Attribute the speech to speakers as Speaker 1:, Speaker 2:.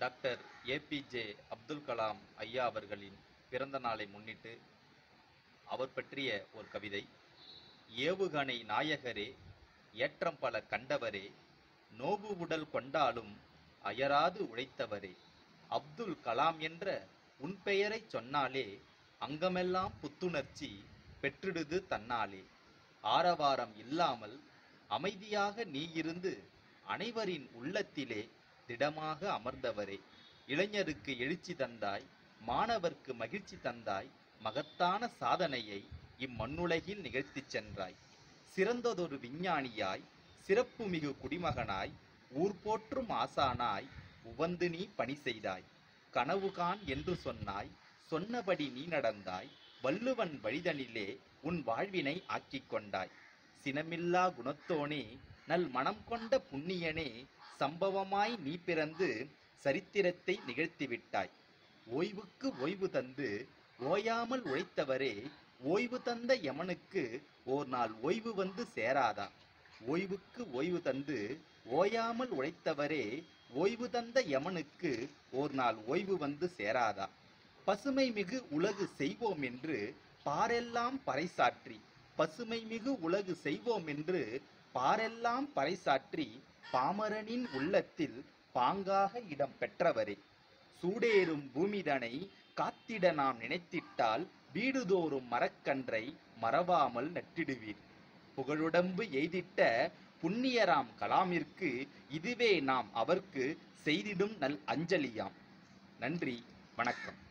Speaker 1: doctor APJ Abdul Kalam ஐயா அவர்களின் பிறந்த நாளை முன்னிட்டு அவர் பற்றிய ஒரு கவிதை ஏவுகணை நாயகரே ஏற்றம் பல கண்டவரே நோவு உடல் கொண்டாலும் அயராது உழைத்தவரே அப்துல் கலாம் என்ற உன் பெயரைச் சொன்னாலே அங்கமெல்லாம் புத்துணர்ச்சி பெற்றிடுது தன்னாலே ஆரவாரம் இல்லாமல் அமைதியாக நீ இருந்து அனைவரின் உள்ளத்திலே திடமாக அமர்ந்தவரே இளைஞருக்கு எழுச்சி தந்தாய் மாணவர்க்கு மகிழ்ச்சி தந்தாய் மகத்தான சாதனையை இம்மண்ணுலகில் நிகழ்த்திச் சென்றாய் சிறந்ததொரு விஞ்ஞானியாய் சிறப்புமிகு குடிமகனாய் ஊர் போற்றும் ஆசானாய் உவந்து நீ பணி செய்தாய் கனவு காண் என்று சொன்னாய் சொன்னபடி நீ நடந்தாய் வள்ளுவன் வழிதனிலே உன் வாழ்வினை ஆக்கிக் கொண்டாய் சினமில்லா குணத்தோனே நல் மனம் கொண்ட புண்ணியனே சம்பவமாய் நீ பிறந்து சரித்திரத்தை நிகழ்த்திவிட்டாய் ஓய்வுக்கு ஓய்வு தந்து ஓயாமல் உழைத்தவரே ஓய்வு தந்த யமனுக்கு ஓர் நாள் ஓய்வு வந்து சேராதா ஓய்வுக்கு ஓய்வு தந்து ஓயாமல் உழைத்தவரே ஓய்வு தந்த யமனுக்கு ஓர் நாள் ஓய்வு வந்து சேராதா பசுமை மிகு உலகு செய்வோம் என்று பாரெல்லாம் பறைசாற்றி பசுமை மிகு உலகு செய்வோம் என்று பாரெல்லாம் பறைசாற்றி பாமரனின் உள்ளத்தில் பாங்காக இடம் பெற்றவரே சூடேறும் பூமிதனை காத்திட நாம் நினைத்திட்டால் வீடுதோறும் மரக்கன்றை மறவாமல் நட்டிடுவீர் புகழுடம்பு எய்திட்ட புண்ணியராம் கலாமிற்கு இதுவே நாம் அவர்க்கு செய்திடும் நல் அஞ்சலியாம் நன்றி வணக்கம்